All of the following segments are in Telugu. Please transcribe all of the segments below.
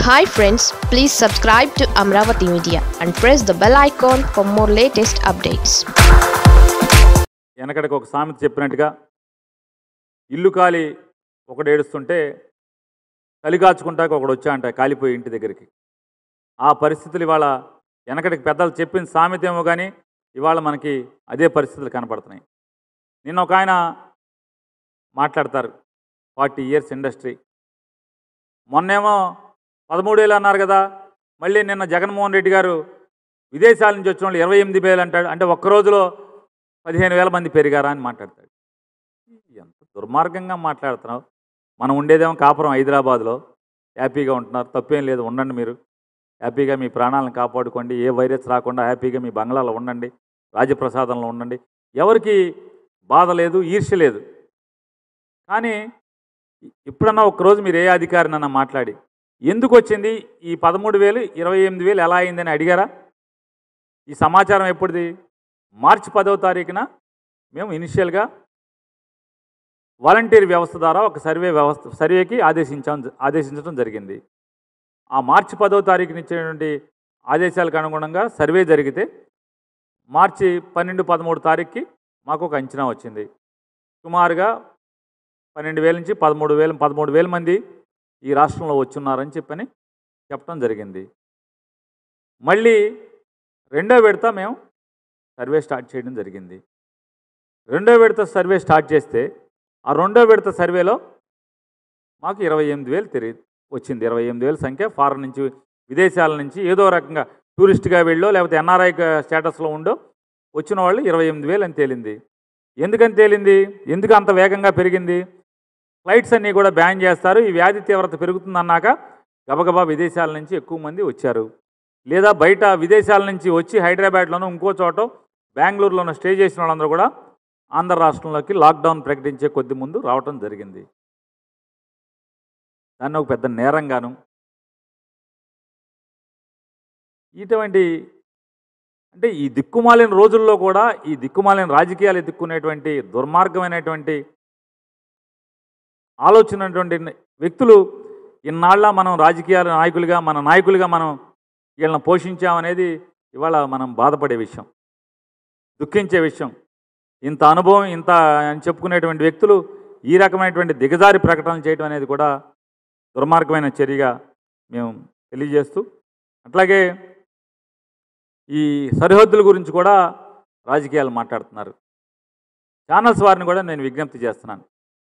hi friends please subscribe to Amaravati media and press the bell icon for more latest updates వెనకడికి ఒక సామెత చెప్పినట్టుగా ఇల్లు కాలి ఒకడు ఏడుస్తుంటే చలి కాచుకుంటాక ఒకడు వచ్చా అంట కాలిపోయి ఇంటి దగ్గరికి ఆ పరిస్థితులు ఇవాళ వెనకడికి పెద్దలు చెప్పిన సామెత ఏమో కానీ ఇవాళ మనకి అదే పరిస్థితులు కనపడుతున్నాయి నిన్న ఒక ఆయన మాట్లాడతారు ఫార్టీ ఇయర్స్ ఇండస్ట్రీ మొన్నేమో పదమూడేళ్ళు అన్నారు కదా మళ్ళీ నిన్న జగన్మోహన్ రెడ్డి గారు విదేశాల నుంచి వచ్చిన వాళ్ళు ఇరవై ఎనిమిది వేలు అంటాడు అంటే ఒక్క రోజులో పదిహేను వేల మంది పెరిగారా అని మాట్లాడతాడు ఎంత దుర్మార్గంగా మాట్లాడుతున్నావు మనం ఉండేదేమో కాపురం హైదరాబాద్లో హ్యాపీగా ఉంటున్నారు తప్పేం లేదు ఉండండి మీరు హ్యాపీగా మీ ప్రాణాలను కాపాడుకోండి ఏ వైరస్ రాకుండా హ్యాపీగా మీ బంగ్లాలో ఉండండి రాజప్రసాదంలో ఉండండి ఎవరికి బాధ లేదు ఈర్ష్య లేదు కానీ ఇప్పుడన్నా ఒక్కరోజు మీరు ఏ అధికారినన్నా మాట్లాడి ఎందుకు వచ్చింది ఈ పదమూడు వేలు ఇరవై ఎనిమిది వేలు ఎలా అయిందని అడిగారా ఈ సమాచారం ఎప్పుడుది మార్చి పదవ తారీఖున మేము ఇనిషియల్గా వాలంటీర్ వ్యవస్థ ద్వారా ఒక సర్వే వ్యవస్థ సర్వేకి ఆదేశించాం ఆదేశించడం జరిగింది ఆ మార్చి పదవ తారీఖున ఇచ్చినటువంటి ఆదేశాలకు అనుగుణంగా సర్వే జరిగితే మార్చి పన్నెండు పదమూడు తారీఖుకి మాకు ఒక అంచనా వచ్చింది సుమారుగా పన్నెండు వేల నుంచి పదమూడు వేల పదమూడు వేల మంది ఈ రాష్ట్రంలో వచ్చున్నారని చెప్పని చెప్పడం జరిగింది మళ్ళీ రెండో విడత మేము సర్వే స్టార్ట్ చేయడం జరిగింది రెండో విడత సర్వే స్టార్ట్ చేస్తే ఆ రెండో విడత సర్వేలో మాకు ఇరవై ఎనిమిది వేలు తిరిగి వచ్చింది ఇరవై ఎనిమిది వేల సంఖ్య ఫారెన్ నుంచి విదేశాల నుంచి ఏదో రకంగా టూరిస్ట్గా వెళ్ళో లేకపోతే ఎన్ఆర్ఐ స్టేటస్లో ఉండో వచ్చిన వాళ్ళు ఇరవై ఎనిమిది వేలు అని తేలింది ఎందుకని తేలింది ఎందుకు అంత వేగంగా పెరిగింది ఫ్లైట్స్ అన్నీ కూడా బ్యాన్ చేస్తారు ఈ వ్యాధి తీవ్రత పెరుగుతుందన్నాక గబగబా విదేశాల నుంచి ఎక్కువ మంది వచ్చారు లేదా బయట విదేశాల నుంచి వచ్చి హైదరాబాద్లోనూ ఇంకో చోట బెంగళూరులోనూ స్టే చేసిన వాళ్ళందరూ కూడా ఆంధ్ర రాష్ట్రంలోకి లాక్డౌన్ ప్రకటించే కొద్ది ముందు రావటం జరిగింది దాన్ని ఒక పెద్ద నేరంగాను ఇటువంటి అంటే ఈ దిక్కుమాలిన రోజుల్లో కూడా ఈ దిక్కుమాలిన రాజకీయాలు ఎదుక్కునేటువంటి దుర్మార్గమైనటువంటి ఆలోచనటువంటి వ్యక్తులు ఇన్నాళ్ళ మనం రాజకీయాల నాయకులుగా మన నాయకులుగా మనం వీళ్ళని పోషించామనేది ఇవాళ మనం బాధపడే విషయం దుఃఖించే విషయం ఇంత అనుభవం ఇంత అని చెప్పుకునేటువంటి వ్యక్తులు ఈ రకమైనటువంటి దిగజారి ప్రకటనలు చేయడం అనేది కూడా దుర్మార్గమైన చర్యగా మేము తెలియజేస్తూ అట్లాగే ఈ సరిహద్దుల గురించి కూడా రాజకీయాలు మాట్లాడుతున్నారు ఛానల్స్ వారిని కూడా నేను విజ్ఞప్తి చేస్తున్నాను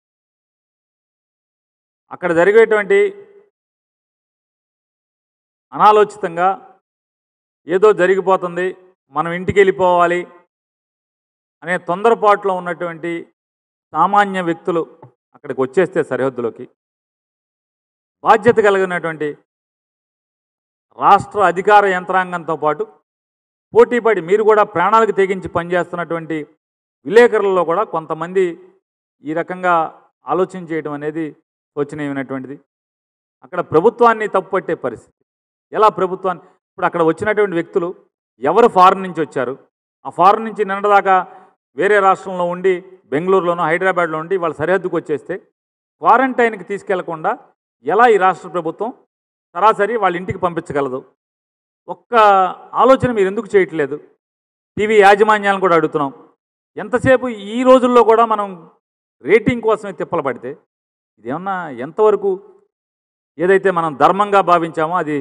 అక్కడ జరిగేటువంటి అనాలోచితంగా ఏదో జరిగిపోతుంది మనం ఇంటికి వెళ్ళిపోవాలి అనే తొందరపాటులో ఉన్నటువంటి సామాన్య వ్యక్తులు అక్కడికి వచ్చేస్తే సరిహద్దులోకి బాధ్యత కలిగినటువంటి రాష్ట్ర అధికార యంత్రాంగంతో పాటు పోటీపడి మీరు కూడా ప్రాణాలకు తెగించి పనిచేస్తున్నటువంటి విలేకరులలో కూడా కొంతమంది ఈ రకంగా ఆలోచన చేయడం అనేది శోచనీయమైనటువంటిది అక్కడ ప్రభుత్వాన్ని తప్పుపట్టే పరిస్థితి ఎలా ప్రభుత్వాన్ని ఇప్పుడు అక్కడ వచ్చినటువంటి వ్యక్తులు ఎవరు ఫారెన్ నుంచి వచ్చారు ఆ ఫారెన్ నుంచి నిన్నదాకా వేరే రాష్ట్రంలో ఉండి బెంగళూరులోనో హైదరాబాద్లో ఉండి వాళ్ళ సరిహద్దుకు వచ్చేస్తే క్వారంటైన్కి తీసుకెళ్లకుండా ఎలా ఈ రాష్ట్ర ప్రభుత్వం సరాసరి వాళ్ళ ఇంటికి పంపించగలదు ఒక్క ఆలోచన మీరు ఎందుకు చేయట్లేదు టీవీ యాజమాన్యాలను కూడా అడుగుతున్నాం ఎంతసేపు ఈ రోజుల్లో కూడా మనం రేటింగ్ కోసమే తిప్పలు పడితే ఇదేమన్నా ఎంతవరకు ఏదైతే మనం ధర్మంగా భావించామో అది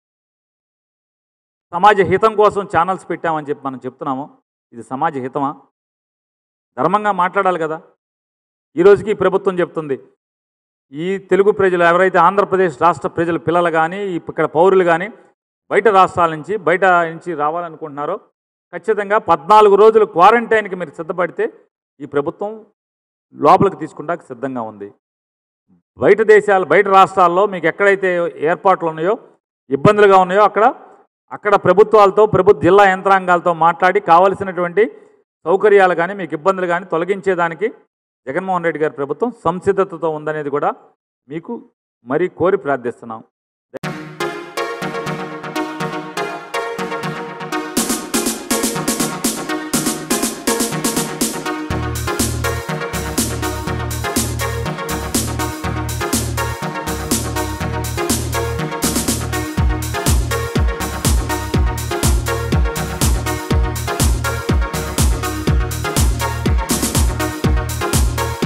సమాజ హితం కోసం ఛానల్స్ పెట్టామని చెప్పి మనం చెప్తున్నామో ఇది సమాజ హితమా ధర్మంగా మాట్లాడాలి కదా ఈ రోజుకి ఈ ప్రభుత్వం చెప్తుంది ఈ తెలుగు ప్రజలు ఎవరైతే ఆంధ్రప్రదేశ్ రాష్ట్ర ప్రజల పిల్లలు కానీ ఇక్కడ పౌరులు కానీ బయట రాష్ట్రాల నుంచి బయట నుంచి రావాలనుకుంటున్నారో ఖచ్చితంగా పద్నాలుగు రోజులు క్వారంటైన్కి మీరు సిద్ధపడితే ఈ ప్రభుత్వం లోపలికి తీసుకుంటానికి సిద్ధంగా ఉంది బయట దేశాలు బయట రాష్ట్రాల్లో మీకు ఎక్కడైతే ఏర్పాట్లు ఉన్నాయో ఇబ్బందులుగా ఉన్నాయో అక్కడ అక్కడ ప్రభుత్వాలతో ప్రభుత్వ జిల్లా యంత్రాంగాలతో మాట్లాడి కావలసినటువంటి సౌకర్యాలు కానీ మీకు ఇబ్బందులు కానీ తొలగించేదానికి జగన్మోహన్ రెడ్డి గారి ప్రభుత్వం సంసిద్ధతతో ఉందనేది కూడా మీకు మరీ కోరి ప్రార్థిస్తున్నాం